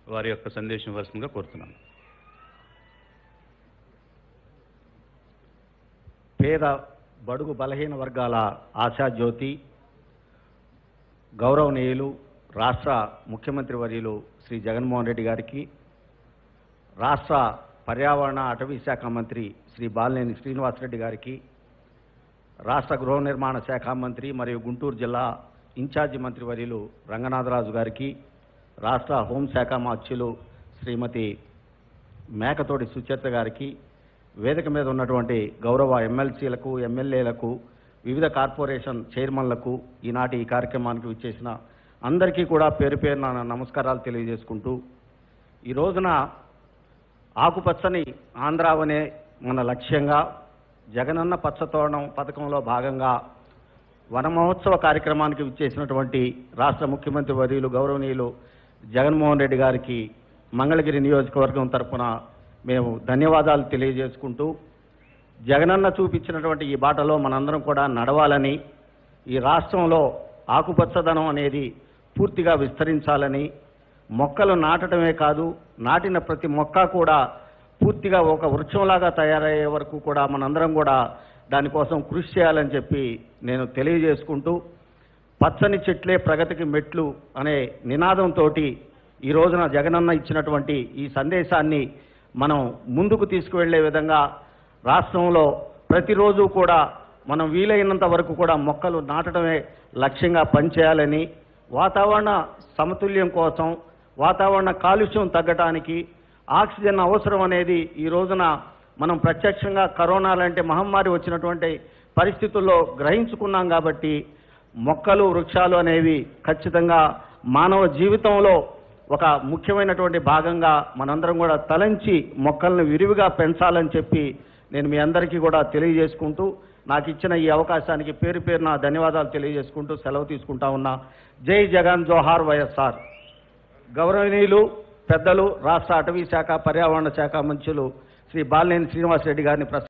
వారి యొక్క సందేశం ఇవ్వాల్సిందిగా కోరుతున్నాను పేద బడుగు బలహీన వర్గాల ఆశాజ్యోతి గౌరవనీయులు రాష్ట్ర ముఖ్యమంత్రి వర్యులు శ్రీ జగన్మోహన్ రెడ్డి గారికి రాష్ట్ర పర్యావరణ అటవీ శాఖ మంత్రి శ్రీ బాలినేని శ్రీనివాసరెడ్డి గారికి రాష్ట్ర గృహ నిర్మాణ శాఖ మంత్రి మరియు గుంటూరు జిల్లా ఇన్ఛార్జి మంత్రి వర్యులు రంగనాథరాజు గారికి రాష్ట్ర హోంశాఖ మార్చులు శ్రీమతి మేకతోటి సుచేత గారికి వేదిక మీద ఉన్నటువంటి గౌరవ ఎమ్మెల్సీలకు ఎమ్మెల్యేలకు వివిధ కార్పొరేషన్ చైర్మన్లకు ఈనాటి ఈ కార్యక్రమానికి విచ్చేసిన అందరికీ కూడా పేరు పేరున నా నమస్కారాలు తెలియజేసుకుంటూ ఈ రోజున ఆకుపచ్చని ఆంధ్రావనే మన లక్ష్యంగా జగనన్న పచ్చతోరణం పథకంలో భాగంగా వన మహోత్సవ కార్యక్రమానికి విచ్చేసినటువంటి రాష్ట్ర ముఖ్యమంత్రి వర్యులు గౌరవనీయులు జగన్మోహన్ రెడ్డి గారికి మంగళగిరి నియోజకవర్గం తరపున మేము ధన్యవాదాలు తెలియజేసుకుంటూ జగనన్న చూపించినటువంటి ఈ బాటలో మనందరం కూడా నడవాలని ఈ రాష్ట్రంలో ఆకుపచ్చదనం అనేది పూర్తిగా విస్తరించాలని మొక్కలు నాటడమే కాదు నాటిన ప్రతి మొక్క కూడా పూర్తిగా ఒక వృక్షంలాగా తయారయ్యే వరకు కూడా మనందరం కూడా దానికోసం కృషి చేయాలని చెప్పి నేను తెలియజేసుకుంటూ పచ్చని చెట్లే ప్రగతికి మెట్లు అనే నినాదంతో ఈ రోజున జగనన్న ఇచ్చినటువంటి ఈ సందేశాన్ని మనం ముందుకు తీసుకువెళ్ళే విధంగా రాష్ట్రంలో ప్రతిరోజు కూడా మనం వీలైనంత వరకు కూడా మొక్కలు నాటడమే లక్ష్యంగా పనిచేయాలని వాతావరణ సమతుల్యం కోసం వాతావరణ కాలుష్యం తగ్గటానికి ఆక్సిజన్ అవసరం అనేది ఈ రోజున మనం ప్రత్యక్షంగా కరోనా లాంటి మహమ్మారి వచ్చినటువంటి పరిస్థితుల్లో గ్రహించుకున్నాం కాబట్టి మొక్కలు వృక్షాలు అనేవి ఖచ్చితంగా మానవ జీవితంలో ఒక ముఖ్యమైనటువంటి భాగంగా మనందరం కూడా తలంచి మొక్కలను విరివిగా పెంచాలని చెప్పి నేను మీ అందరికీ కూడా తెలియజేసుకుంటూ నాకు ఇచ్చిన ఈ అవకాశానికి పేరు పేరున ధన్యవాదాలు తెలియజేసుకుంటూ సెలవు తీసుకుంటా ఉన్నా జై జగన్ జోహార్ వైఎస్ఆర్ గౌరవనీయులు పెద్దలు రాష్ట్ర అటవీ శాఖ పర్యావరణ శాఖ మంత్రులు శ్రీ బాలినేని శ్రీనివాసరెడ్డి గారిని ప్రస